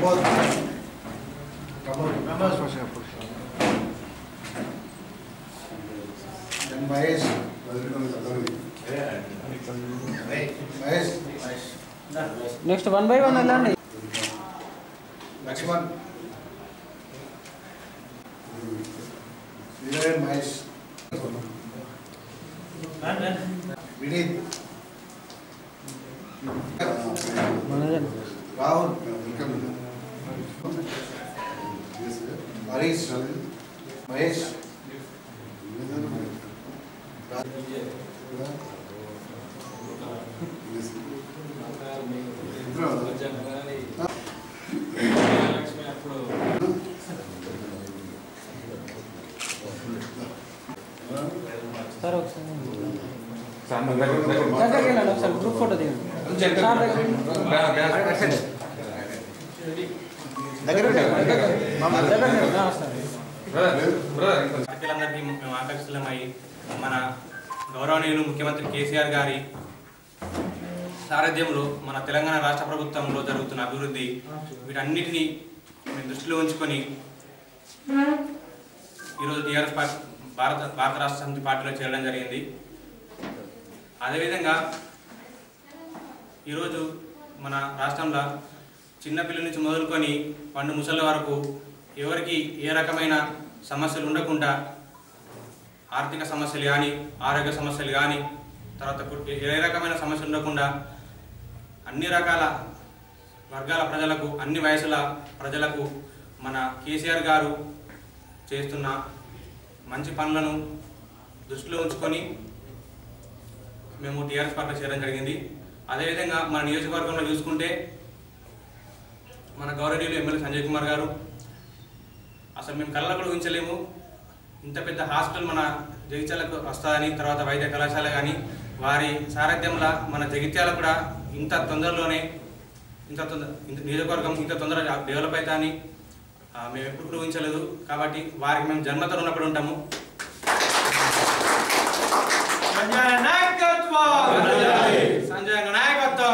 Pramod Pramod Pramod first Purush then Mahesh Mahesh next one by one వెళ్ళండి Laxman Veeren Mahesh Vineet Rahul Harish Mahesh sir ఒకసారి దగ్గరికి వెళ్ళండి ఒకసారి గ్రూప్ ఫోటో దిగండి సార్ దగ్గరికి. దగ్గర దగ్గర వస్తారు పార్టీలందరికీ మేము ఆకర్షితులమై మన గౌరవనీయులు ముఖ్యమంత్రి కేసీఆర్ గారి సారథ్యంలో మన తెలంగాణ రాష్ట్ర ప్రభుత్వంలో జరుగుతున్న అభివృద్ధి వీటన్నిటిని మేము దృష్టిలో ఉంచుకొని ఈరోజు టీఆర్ఎస్ పార్టీ భారత భారత రాష్ట్ర సమితి పార్టీలో చేరడం జరిగింది అదేవిధంగా ఈరోజు మన రాష్ట్రంలో చిన్నపిల్లల నుంచి మొదలుకొని పండు ముసలి వరకు ఎవరికి ఏ రకమైన సమస్యలు ఉండకుండా ఆర్థిక సమస్యలు కానీ ఆరోగ్య సమస్యలు కానీ తర్వాత కు- ఏ రకమైన సమస్యలు ఉండకుండా అన్ని రకాల వర్గాల ప్రజలకు అన్ని వయసుల ప్రజలకు మన కేసీఆర్ గారు చేస్తున్న మంచి పనులను దృష్టిలో ఉంచుకొని మేము టీఆర్ఎస్ పార్టీలో చేరడం జరిగింది అదేవిధంగా మన నియోజకవర్గంలో చూసుకుంటే మన గౌరవనీయులు ఎమ్మెల్యే సంజయ్ కుమార్ గారు అసలు మేము కళ్ళ కూడా ఊహించలేము ఇంత పెద్ద హాస్పిటల్ మన జగిత్యాలకు వస్తుందని తర్వాత వైద్య కళాశాల కానీ వారి సారథ్యంలో మన జగిత్యాల కూడా ఇంత తొందరలోనే ఇంత తొందర ఇంత నియోజకవర్గం ఇంత తొందరగా డెవలప్ అవుతాయని ఆ, మేము ఎప్పుడు కూడా ఊహించలేదు కాబట్టి వారికి మేము జన్మతో ఉన్నప్పుడు ఉంటాము సంజయ్ నాయకత్వం సంజయ్ నాయకత్వం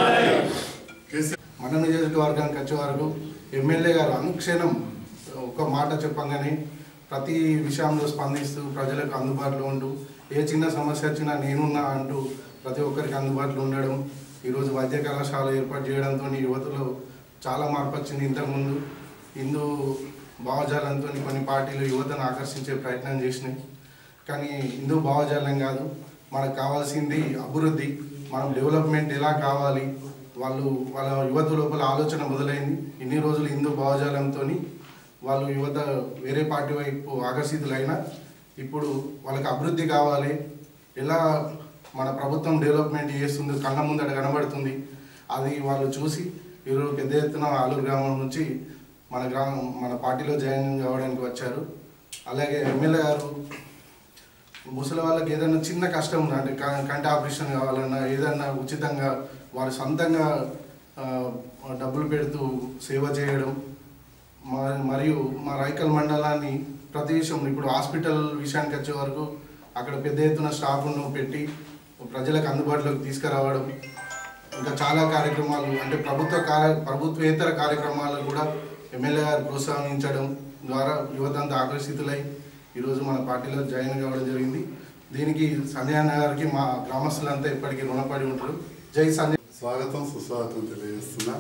మన నియోజకవర్గానికి వచ్చే వరకు ఎమ్మెల్యే గారు అనుక్షణం ఒక మాట చెప్పంగానే ప్రతి విషయంలో స్పందిస్తూ ప్రజలకు అందుబాటులో ఉంటూ ఏ చిన్న సమస్య వచ్చినా నేనున్నా అంటూ ప్రతి ఒక్కరికి అందుబాటులో ఉండడం ఈరోజు వైద్య కళాశాల ఏర్పాటు చేయడంతో యువతలో చాలా మార్పు వచ్చింది ఇంతకుముందు హిందూ భావజాలంతో కొన్ని పార్టీలు యువతను ఆకర్షించే ప్రయత్నం చేసినాయి కానీ హిందూ భావజాలం కాదు మనకు కావాల్సింది అభివృద్ధి మనం డెవలప్మెంట్ ఎలా కావాలి వాళ్ళు వాళ్ళ యువత లోపల ఆలోచన మొదలైంది ఇన్ని రోజులు హిందూ భావజాలంతో వాళ్ళు యువత వేరే పార్టీ వైపు ఆకర్షితులైనా ఇప్పుడు వాళ్ళకి అభివృద్ధి కావాలి ఎలా మన ప్రభుత్వం డెవలప్మెంట్ చేస్తుందో కళ్ళ ముందట కనబడుతుంది అది వాళ్ళు చూసి ఈరోజు పెద్ద ఎత్తున ఆలూరు గ్రామం నుంచి మన గ్రామం మన పార్టీలో జాయిన్ కావడానికి వచ్చారు అలాగే ఎమ్మెల్యే గారు ముసలి వాళ్ళకి ఏదైనా చిన్న కష్టం ఉన్నా అంటే క- కంటి ఆపరేషన్ కావాలన్నా ఏదన్నా ఉచితంగా వారు సొంతంగా ఆ, డబ్బులు పెడుతూ సేవ చేయడం మ- మరియు మా రైకల్ మండలాన్ని ప్రతి విషయం ఇప్పుడు హాస్పిటల్ విషయానికి వచ్చే వరకు అక్కడ పెద్ద ఎత్తున స్టాఫ్ను పెట్టి ప్రజలకు అందుబాటులోకి తీసుకురావడం ఇంకా చాలా కార్యక్రమాలు అంటే ప్రభుత్వ కార్య ప్రభుత్వేతర కార్యక్రమాలు కూడా ఎమ్మెల్యే గారు ప్రోత్సహించడం ద్వారా యువత అంతా ఆకర్షితులై ఈరోజు మన పార్టీలో జాయిన్ కావడం జరిగింది దీనికి సంజయ్ అన్న గారికి మా గ్రామస్తులంతా ఎప్పటికీ రుణపడి ఉంటారు జై సంజయ్ స్వాగతం సుస్వాగతం తెలియజేస్తున్నా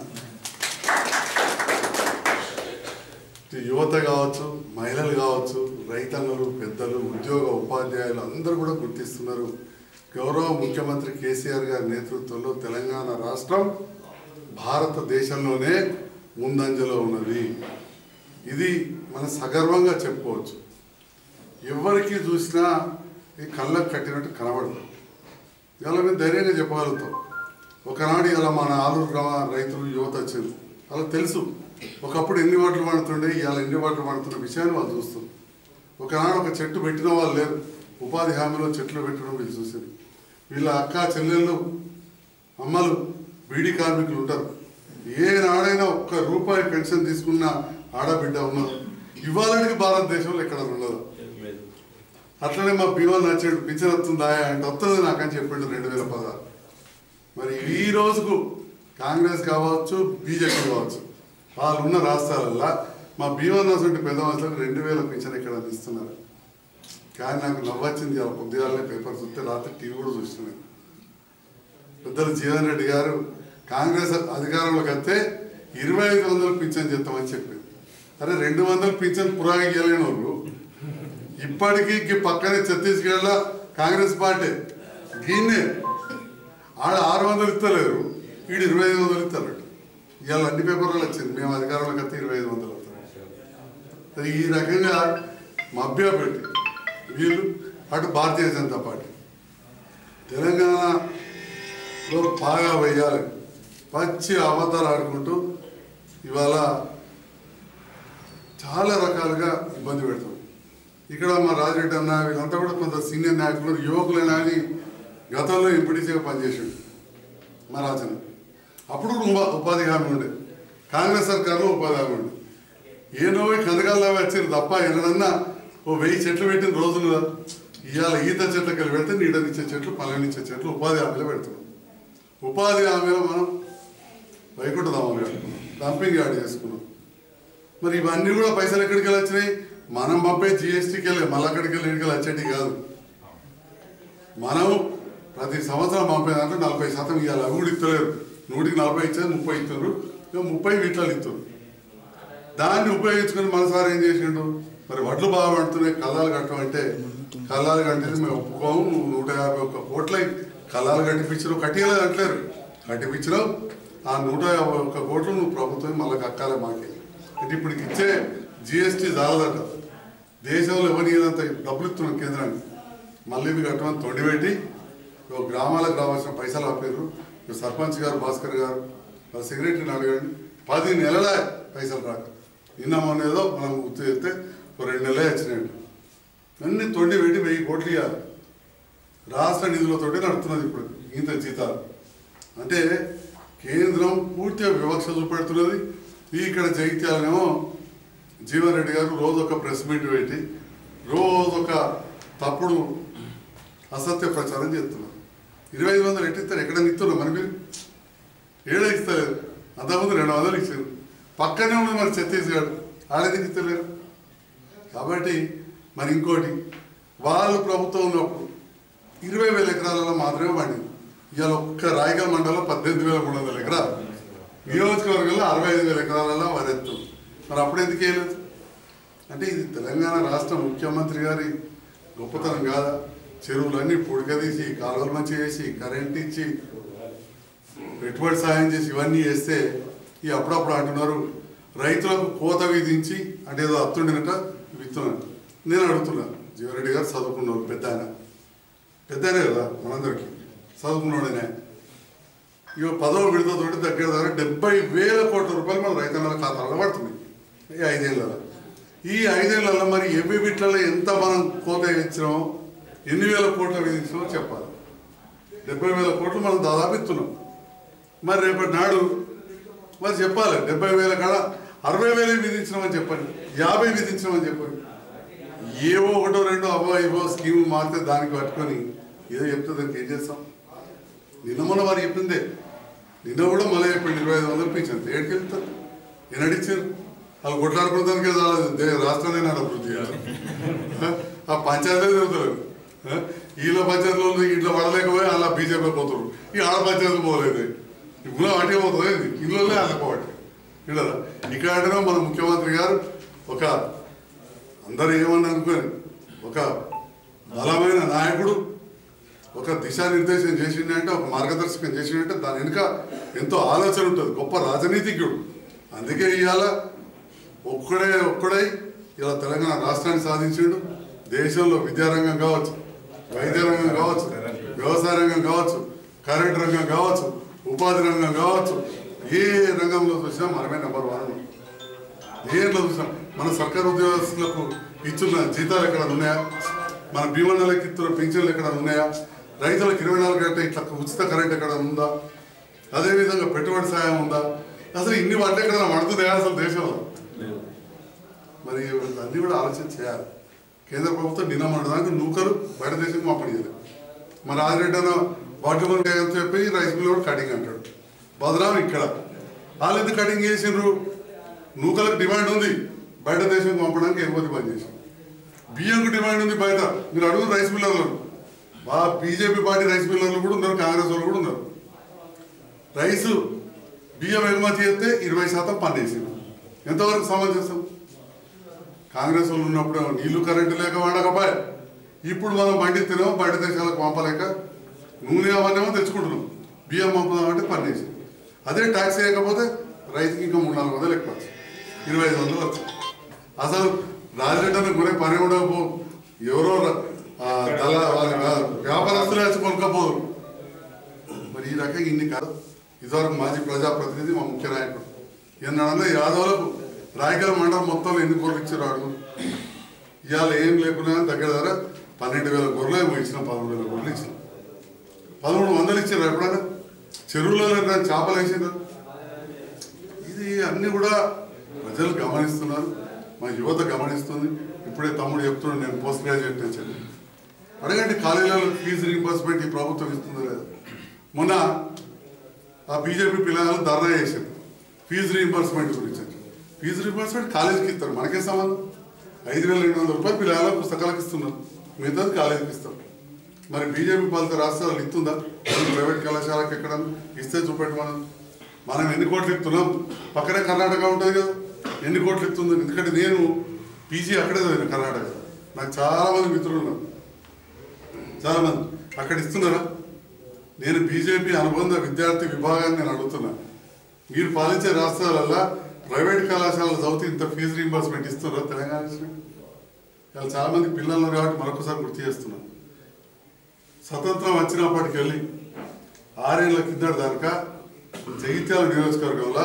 ఇటు యువత కావచ్చు మహిళలు కావచ్చు రైతన్నలు పెద్దలు ఉద్యోగ ఉపాధ్యాయులు అందరూ కూడా గుర్తిస్తున్నారు గౌరవ ముఖ్యమంత్రి కేసీఆర్ గారి నేతృత్వంలో తెలంగాణ రాష్ట్రం భారతదేశంలోనే ముందంజలో ఉన్నది ఇది మనం సగర్వంగా చెప్పుకోవచ్చు ఎవరికి చూసినా ఈ కళ్ళకు కట్టినట్టు కనబడదు ఇలా మేము ధైర్యంగా చెప్పగలుగుతాం ఒకనాడు ఇలా మన ఆలూరు గ్రామ రైతులు యువత వచ్చింది వాళ్ళకి తెలుసు ఒకప్పుడు ఎన్ని వాటలు పడుతుండే ఇవాళ ఎన్ని వాటలు పడుతున్న విషయాన్ని వాళ్ళు చూస్తారు ఒకనాడు ఒక చెట్టు పెట్టిన వాళ్ళు లేరు ఉపాధి హామీలో చెట్లు పెట్టడం వీళ్ళు చూసారు వీళ్ళ అక్క చెల్లెళ్ళు అమ్మలు బీడీ కార్మికులు ఉంటారు ఏ నాడైనా ఒక్క రూపాయి పెన్షన్ తీసుకున్న ఆడబిడ్డ ఉన్నారు ఇవాళకి భారతదేశంలో ఎక్కడ ఉండదు అట్లనే మా బీమా నచ్చాడు పింఛన్ వస్తుందా అంటే వస్తుంది నాకని చెప్పిండు రెండు వేల పదహారు మరి ఈ రోజుకు కాంగ్రెస్ కావచ్చు బీజేపీ కావచ్చు వాళ్ళు ఉన్న రాష్ట్రాలల్లో మా భీమన్నాస్ వంటి పెద్ద మనుషులకు రెండు వేల పింఛన్ ఇక్కడ ఇస్తున్నారు కానీ నాకు నవ్వొచ్చింది ఇలా పొద్దుగాలనే పేపర్ చూస్తే రాత్రి టీవీ కూడా చూస్తున్నాను పెద్దలు జీవన్ రెడ్డి గారు కాంగ్రెస్ అధికారంలోకి వస్తే ఇరవై ఐదు వందలు పింఛన్ చేస్తామని చెప్పింది అరే రెండు వందలు పింఛన్ పురాగా గెలిగిన వాళ్ళు ఇప్పటికీ ఈ పక్కనే ఛత్తీస్గఢ్లో కాంగ్రెస్ పార్టీ గీన్నే ఆడ ఆరు వందలు ఇస్తలేరు వీడు ఇరవై ఐదు వందలు ఇస్తారు ఇవాళ అన్ని పేపర్లు వచ్చింది మేము అధికారంలోకి వస్తే ఇరవై ఐదు వందలు అవుతారు ఈ రకంగా మభ్యపెట్టి వీళ్ళు అటు భారతీయ జనతా పార్టీ తెలంగాణలో బాగా వేయాలి పచ్చి అబద్ధాలు ఆడుకుంటూ ఇవాళ చాలా రకాలుగా ఇబ్బంది పెడతాం ఇక్కడ మా రాజిరెడ్డి అన్న వీళ్ళంతా కూడా కొంత సీనియర్ నాయకులు యువకులైనా అని గతంలో ఎంపీటీసీగా పనిచేసాడు మా రాజన్న అప్పుడు కూడా ఉపా- ఉపాధి హామీ ఉండే కాంగ్రెస్ సర్కార్లో ఉపాధి హామీ ఉండే ఏనో కందకాల్లో వచ్చారు తప్ప ఎన్నడన్నా ఓ వెయ్యి చెట్లు పెట్టిన రోజులు ఇవాళ ఈత చెట్లకి వెళ్ళి పెడితే నీడనిచ్చే చెట్లు పల్లెనిచ్చే చెట్లు ఉపాధి హామీలో పెడుతున్నాం ఉపాధి హామీలో మనం వైకుంఠధామం కట్టుకున్నాం డంపింగ్ యార్డ్ చేసుకున్నాం మరి ఇవన్నీ కూడా పైసలు ఎక్కడికి వెళ్ళి వచ్చినాయి మనం పంపే జిఎస్టీకి వెళ్ళి మళ్ళీ అక్కడికి వెళ్ళి ఇక్కడికి వచ్చేటి కాదు మనం ప్రతి సంవత్సరం పంపే దాంట్లో నలభై శాతం ఇవ్వాలి అవి కూడా ఇస్తలేరు నూటికి నలభై ఇచ్చారు ముప్పై ఇస్తారు ఇక ముప్పై వీటిలో ఇస్తారు దాన్ని ఉపయోగించుకొని మన సార్ ఏం చేసిండు మరి వడ్లు బాగా పడుతున్నాయి కళ్ళాలు కట్టమంటే కళ్ళాలు కట్టేది మేము ఒప్పుకోము నువ్వు నూట యాభై ఒక్క కోట్ల కళ్ళాలు కట్టిపించరు కట్టియలేదు అంటలేరు కట్టిపించరు ఆ నూట యాభై ఒక్క కోట్లు నువ్వు ప్రభుత్వం మళ్ళీ కక్కాలి మాకే అంటే ఇప్పుడు ఇచ్చే జిఎస్టీ చాలదట దేశంలో ఎవరి ఏదంత డబ్బులు ఇస్తున్నాం కేంద్రానికి మళ్ళీ ఇవి కట్టమని తొండిపెట్టి ఇగో గ్రామాలకు రావాల్సిన పైసలు ఆపారు ఇగో సర్పంచ్ గారు భాస్కర్ గారు వాళ్ళ సెక్రటరీని అడగండి పది నెలల పైసలు రాక నిన్న మొన్న ఏదో మనం గుర్తు చేస్తే ఒక రెండు నెలలే వచ్చినాయండి అన్ని తొండి పెట్టి వెయ్యి కోట్లు ఇవ్వాలి రాష్ట్ర నిధులతోటి నడుస్తున్నది ఇప్పుడు ఇంత జీతాలు అంటే కేంద్రం పూర్తిగా వివక్ష చూపెడుతున్నది ఈ ఇక్కడ జగిత్యాలనేమో జీవన్ రెడ్డి గారు రోజు ఒక ప్రెస్ మీట్ పెట్టి రోజు ఒక తప్పుడు అసత్య ప్రచారం చేస్తున్నారు ఇరవై ఐదు వందలు ఎట్టిస్తారు ఎక్కడ ఇస్తున్నారు మరి మీరు ఏడ ఇస్తలేరు అంతకుముందు రెండు వందలు ఇచ్చారు పక్కనే ఉంది మరి ఛత్తీస్గఢ్ ఆడేది ఇస్తలేరు కాబట్టి మరి ఇంకోటి వాళ్ళు ప్రభుత్వం ఉన్నప్పుడు ఇరవై వేల ఎకరాలలో మాత్రమే పండింది ఇవాళ ఒక్క రాయగల్ మండలంలో పద్దెనిమిది వేల మూడు వందల ఎకరాలు నియోజకవర్గంలో అరవై ఐదు వేల ఎకరాలలో వరెత్తు మరి అప్పుడు ఎందుకు వేయలేదు అంటే ఇది తెలంగాణ రాష్ట్ర ముఖ్యమంత్రి గారి గొప్పతనం కాదా చెరువులన్నీ పుడకదీసి కాలువలు మంచి చేసి కరెంట్ ఇచ్చి పెట్టుబడి సాయం చేసి ఇవన్నీ చేస్తే ఈ అప్పుడప్పుడు అంటున్నారు రైతులకు కోత విధించి అంటే ఏదో అత్తుండినట్ట విత్తున్నాను నేను అడుగుతున్నా జీవరెడ్డి గారు చదువుకున్నారు పెద్ద ఆయన పెద్ద ఆయనే కదా మనందరికీ చదువుకున్నాడనే ఇక పదవ విడతతోటి దగ్గర దగ్గర డెబ్బై వేల కోట్ల రూపాయలు మన రైతన్నల ఖాతాలో పడుతుంది ఈ ఐదేళ్లలో ఈ ఐదేళ్లలో మరి ఎవి వీటిలలో ఎంత మనం కోత ఇచ్చినామో ఎన్ని వేల కోట్ల విధించినామో చెప్పాలి డెబ్బై వేల కోట్లు మనం దాదాపు ఇస్తున్నాం మరి రేపటి నాడు మరి చెప్పాలి డెబ్బై వేల కాడ అరవై వేలు విధించినామని చెప్పండి యాభై విధించినామని చెప్పండి ఏవో ఒకటో రెండో అవో ఇవో స్కీమ్ మారితే దానికి పట్టుకొని ఏదో చెప్తే దానికి ఏం చేస్తాం నిన్న మొన్న వారు చెప్పిందే నిన్న కూడా మళ్ళీ చెప్పింది ఇరవై ఐదు వందలు పెంచారు ఏడికి వెళ్తారు నేను అడిచారు వాళ్ళు కొట్లాడుకోవడానికే చాలదు దే రాష్ట్రాన్ని నేను అభివృద్ధి చేయాలి ఆ పంచాయతీ తిరుగుతారు వీళ్ళ పంచాయతీలో ఇట్లా పడలేకపోయి అలా బీజేపీ పోతారు ఈ ఆడ పంచాయతీలు పోలేదు ఇప్పుడు వాటికే పోతుంది ఇది ఇళ్ళనే అల్లకపోవటి ఇక్కడ ఇక్కడ అంటేనే మన ముఖ్యమంత్రి గారు ఒక అందరూ ఏమని అనుకోని ఒక బలమైన నాయకుడు ఒక దిశానిర్దేశం చేసిండంటే ఒక మార్గదర్శకం చేసిండంటే దాని వెనుక ఎంతో ఆలోచన ఉంటుంది గొప్ప రాజనీతిజ్ఞుడు అందుకే ఇవాళ ఒక్కడే ఒక్కడై ఇలా తెలంగాణ రాష్ట్రాన్ని సాధించిండు దేశంలో విద్యారంగం కావచ్చు వైద్య రంగం కావచ్చు వ్యవసాయ రంగం కావచ్చు కరెంట్ రంగం కావచ్చు ఉపాధి రంగం కావచ్చు ఏ రంగంలో చూసినా మనమే నెంబర్ వన్ దేంట్లో చూసినా మన సర్కారు ఉద్యోగస్తులకు ఇచ్చిన జీతాలు ఎక్కడ ఉన్నాయా మన భీమన్నలకు ఇస్తున్న పెన్షన్లు ఎక్కడ ఉన్నాయా రైతులకు ఇరవై నాలుగు గంటల ఇట్లా ఉచిత కరెంట్ ఎక్కడ ఉందా అదేవిధంగా పెట్టుబడి సాయం ఉందా అసలు ఇన్ని వాటి ఎక్కడ పడుతుందా అసలు దేశంలో మరి అన్ని కూడా ఆలోచన చేయాలి కేంద్ర ప్రభుత్వం నిన్న దానికి నూకలు బయట దేశం పంపిణీ చేయలేదు మరి ఆదిరెడ్డి అన్న బాటిల్ మనకి అని చెప్పి రైస్ మిల్ కూడా కటింగ్ అంటాడు బదనాం ఇక్కడ వాళ్ళు ఎందుకు కటింగ్ చేసిండ్రు నూకలకు డిమాండ్ ఉంది బయట దేశం పంపడానికి ఎగుమతి బంద్ చేశాం బియ్యంకు డిమాండ్ ఉంది బయట మీరు అడుగు రైస్ మిల్లర్లు మా బీజేపీ పార్టీ రైస్ మిల్లర్లు కూడా ఉన్నారు కాంగ్రెస్ వాళ్ళు కూడా ఉన్నారు రైసు బియ్యం ఎగుమతి చేస్తే ఇరవై శాతం పన్నేసింది ఎంతవరకు సమంజసం కాంగ్రెస్ వాళ్ళు ఉన్నప్పుడు నీళ్లు కరెంటు లేక వాడకపోయా ఇప్పుడు మనం పండిస్తేనేమో బయట దేశాలకు పంపలేక నూనె అవన్నేమో తెచ్చుకుంటున్నాం బియ్యం పంపుదామంటే పన్నేసి అదే ట్యాక్స్ వేయకపోతే రైతుకి ఇంకా మూడు నాలుగు వందలు ఎక్కువ వచ్చు. ఇరవై ఐదు వందలు వచ్చు అసలు రాజరెడ్డి కొనే పని ఉండకపో ఎవరో ర- ఆ దళ వాళ్ళ వ్యాపారస్తులు వచ్చి కొనుక్కపోదు మరి ఈ రకంగా ఇన్ని కాదు ఇదివరకు మాజీ ప్రజాప్రతినిధి మా ముఖ్య నాయకుడు ఎన్నడన్నా యాదవులకు రాయగల మండలం మొత్తంలో ఎన్ని గొర్రెలు ఇచ్చారు అడుగు ఇవాళ ఏం లేకున్నా దగ్గర దగ్గర పన్నెండు వేల గొర్రెలు ఏమో ఇచ్చినాం పదమూడు వేల గొర్రెలు ఇచ్చినాం పదమూడు వందలు ఇచ్చారు ఎప్పుడైనా చెరువులలో ఎప్పుడైనా చేపలు వేసిండ్రు ఇది అన్ని కూడా ప్రజలు గమనిస్తున్నారు మా యువత గమనిస్తుంది ఇప్పుడే తమ్ముడు చెప్తున్నాడు నేను పోస్ట్ గ్రాడ్యుయేట్ నుంచి అని. అడగండి కాలేజీలలో ఫీజు రీంబర్స్మెంట్ ఈ ప్రభుత్వం ఇస్తుందో లేదా మొన్న ఆ బీజేపీ పిల్లలు ధర్నా చేశారు ఫీజు రీంబర్స్మెంట్ గురించి ఫీజు రీంబర్స్మెంట్ కాలేజీకి ఇస్తారు మనకే సంబంధం ఐదు వేల రెండు వందల రూపాయలు పిల్లల పుస్తకాలకు ఇస్తున్నారు మిగతాది కాలేజీకి ఇస్తారు మరి బీజేపీ పాలిత రాష్ట్రాలు ఇస్తుందా ప్రైవేట్ కళాశాలకు ఎక్కడ ఇస్తే చూపెట్టమని మనం ఎన్ని కోట్లు ఇస్తున్నాం పక్కనే కర్ణాటక ఉంటుంది కదా ఎన్ని కోట్లు ఇస్తుంది ఎందుకంటే నేను పీజీ అక్కడే చదివాను కర్ణాటక నాకు చాలా మంది మిత్రులు ఉన్నారు చాలా మంది అక్కడ ఇస్తున్నారా నేను బీజేపీ అనుబంధ విద్యార్థి విభాగాన్ని నేను అడుగుతున్నా మీరు పాలించే రాష్ట్రాలల్లో ప్రైవేట్ కళాశాలలు చదివితే ఇంత ఫీజు రీంబర్స్మెంట్ ఇస్తున్నారా తెలంగాణ ఇచ్చినట్టు? ఇలా చాలా మంది పిల్లలు ఉన్నారు కాబట్టి మరొకసారి గుర్తు చేస్తున్నాను స్వతంత్రం వచ్చినప్పటికి వెళ్ళి ఆరేళ్ల కిందటి దాకా జగిత్యాల నియోజకవర్గంలో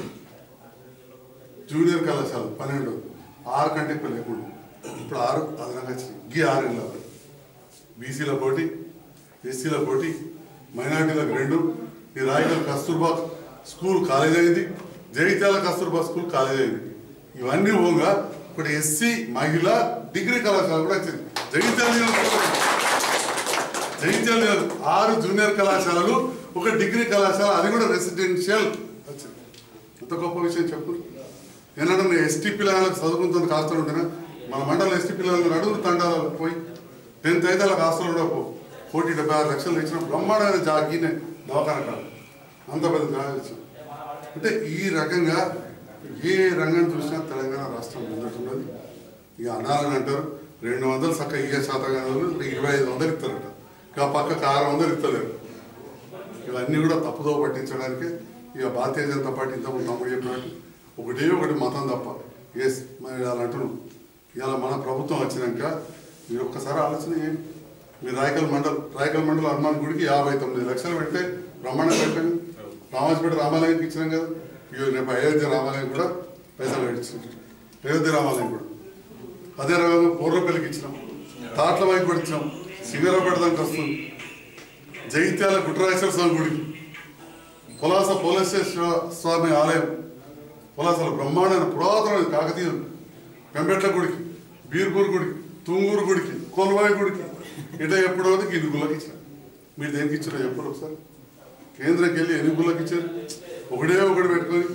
జూనియర్ కళాశాల పన్నెండు ఆరు కంటే ఎక్కువ లేకుండా ఇప్పుడు ఆరు అదనంగా వచ్చినాయి గీ ఆరేళ్ళ బీసీల పోటీ ఎస్సీల పోటీ మైనార్టీలకు రెండు ఈ రాయగల కస్తూర్బా స్కూల్ కాలేజ్ అయింది జగిత్యాల కస్తూర్బా స్కూల్ కాలేజ్ అయింది ఇవన్నీ పోగా ఇప్పుడు ఎస్సీ మహిళ డిగ్రీ కళాశాల కూడా వచ్చింది జగిత్యాల నియోజకవర్గం. జగిత్యాల నియోజక- ఆరు జూనియర్ కళాశాలలు ఒక డిగ్రీ కళాశాల అది కూడా రెసిడెన్షియల్ వచ్చింది అంత గొప్ప విషయం చెప్పు ఏనాడు నేను ఎస్టీ పిల్లలకు చదువుకుంటుంది కాస్త ఉంటేనా మన మండలం ఎస్టీ పిల్లలు అడుగు తండాలకు పోయి టెన్త్ అయితే వాళ్ళకి హాస్టల్ కూడా పో కోటి డెబ్బై ఆరు లక్షలు ఇచ్చిన బ్రహ్మాండమైన జాగీనే దవాఖాన కాదు అంత పెద్ద జాగా ఇచ్చాం అంటే ఈ రకంగా ఏ రంగం చూసినా తెలంగాణ రాష్ట్రం ముందుంటున్నది ఇక అనాలని అంటారు రెండు వందలు చక్క ఇయ్య శాతం ఇరవై ఐదు వందలు ఇస్తారట ఇక పక్కకు ఆరు వందలు ఇస్తలేరు ఇవన్నీ కూడా తప్పుదో పట్టించడానికి ఇక భారతీయ జనతా పార్టీ ఇంతకుముందు తమ్ముడు చెప్పినట్టు ఒకటే ఒకటి మతం తప్ప ఎస్ మరి ఇలా అంటున్నాం ఇలా మన ప్రభుత్వం వచ్చినాక మీరు ఒక్కసారి ఆలోచన చేయండి మీరు రాయకల్ మండల్ రాయకల్ మండలం హనుమాన్ గుడికి యాభై తొమ్మిది లక్షలు పెడితే బ్రహ్మాండం పెట్టాను రామాజపేట రామాలయానికి ఇచ్చినాం కదా ఇక రేపు అయోధ్య రామాలయం కూడా పైసలు పెట్టించాం అయోధ్య రామాలయం కూడా అదే రకంగా పూర్వపల్లికి ఇచ్చినాం తాట్ల వైపు కూడా ఇచ్చినాం సింగరాపేట దానికి వస్తుంది జగిత్యాల గుట్రాజేశ్వర స్వామి గుడికి పొలాస పోలేశ్వర స్వామి ఆలయం పొలాసల బ్రహ్మాండమైన పురాతనమైన కాకతీయ పెంపెట్ల గుడికి బీర్పూర్ గుడికి తుంగూరు గుడికి కొల్వాయి గుడికి ఇట్లా ఎప్పుడో ఇన్ని గుళ్ళకి ఇచ్చారు మీరు దేనికి ఇచ్చారో చెప్పరు ఒకసారి కేంద్రంకి వెళ్ళి ఎన్ని గుళ్ళకి ఇచ్చారు ఒకటే ఒకటి పెట్టుకొని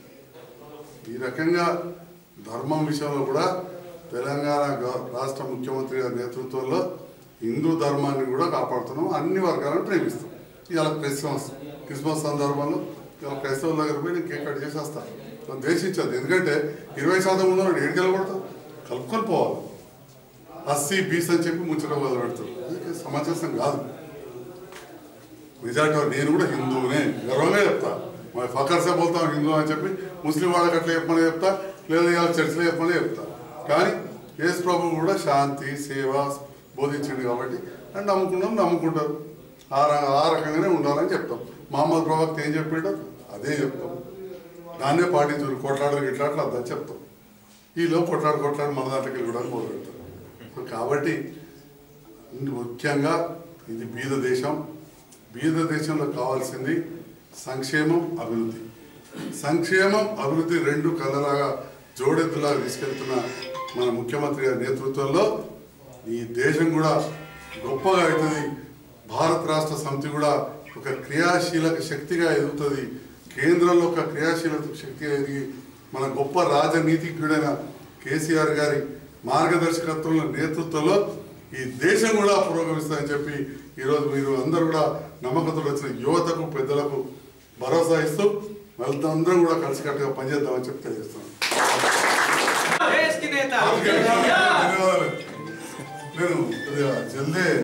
ఈ రకంగా ధర్మం విషయంలో కూడా తెలంగాణ గవ- రాష్ట్ర ముఖ్యమంత్రి గారి నేతృత్వంలో హిందూ ధర్మాన్ని కూడా కాపాడుతున్నాం అన్ని వర్గాలను ప్రేమిస్తాం ఇవాళ క్రిస్మస్ క్రిస్మస్ సందర్భంలో ఇవాళ క్రైస్తవుల దగ్గర పోయి నేను కేక్ కట్ చేసి వస్తాను నన్ను దేశించదు ఎందుకంటే ఇరవై శాతం ఉన్న ఏడు కలగొడతాం కలుపుకొని పోవాలి అస్సీ బీస్ అని చెప్పి ముచ్చట మొదలు పెడతారు అది సమంజసం కాదు మెజార్టీ వారు నేను కూడా హిందువునే గర్వంగా చెప్తా మరి ఫకర్సే పోతాం హిందూ అని చెప్పి ముస్లిం వాళ్ళకి అట్లా చెప్పమని చెప్తా లేదా ఇవాళ చర్చిలో చెప్పమని చెప్తా కానీ యేసు ప్రభు కూడా శాంతి సేవ బోధించింది కాబట్టి అని నమ్ముకున్నాం నమ్ముకుంటారు ఆ ర- ఆ రకంగానే ఉండాలని చెప్తాం మహమ్మద్ ప్రవక్త ఏం చెప్పాడో అదే చెప్తాం దాన్నే పాటించరు కొట్లాడలు ఇట్లాట్లు అదని చెప్తాం ఈలో కొట్లాడు కొట్లాడు మన దాంట్లోకి వెళ్ళి కూడా మొదలు పెడతారు సో కాబట్టి ముఖ్యంగా ఇది బీద దేశం బీద దేశంలో కావాల్సింది సంక్షేమం అభివృద్ధి సంక్షేమం అభివృద్ధి రెండు కళ్ళలాగా జోడెద్దులాగా తీసుకెళ్తున్న మన ముఖ్యమంత్రి గారి నేతృత్వంలో ఈ దేశం కూడా గొప్పగా అవుతుంది భారత రాష్ట్ర సమితి కూడా ఒక క్రియాశీలక శక్తిగా ఎదుగుతుంది కేంద్రంలో ఒక క్రియాశీలక శక్తిగా ఎదిగి మన గొప్ప రాజనీతిజ్ఞుడైన కేసీఆర్ గారి మార్గదర్శకత్వంలో నేతృత్వంలో ఈ దేశం కూడా పురోగమిస్తుందని చెప్పి ఈరోజు మీరు అందరూ కూడా నమ్మకంతో వచ్చిన యువతకు పెద్దలకు భరోసా ఇస్తూ వాళ్ళందరం కూడా కలిసికట్టుగా పనిచేద్దామని చెప్పి తెలియజేస్తున్నాను దేశ్ కి నేత ధన్యవాదాలు నేను కొద్దిగా జల్దే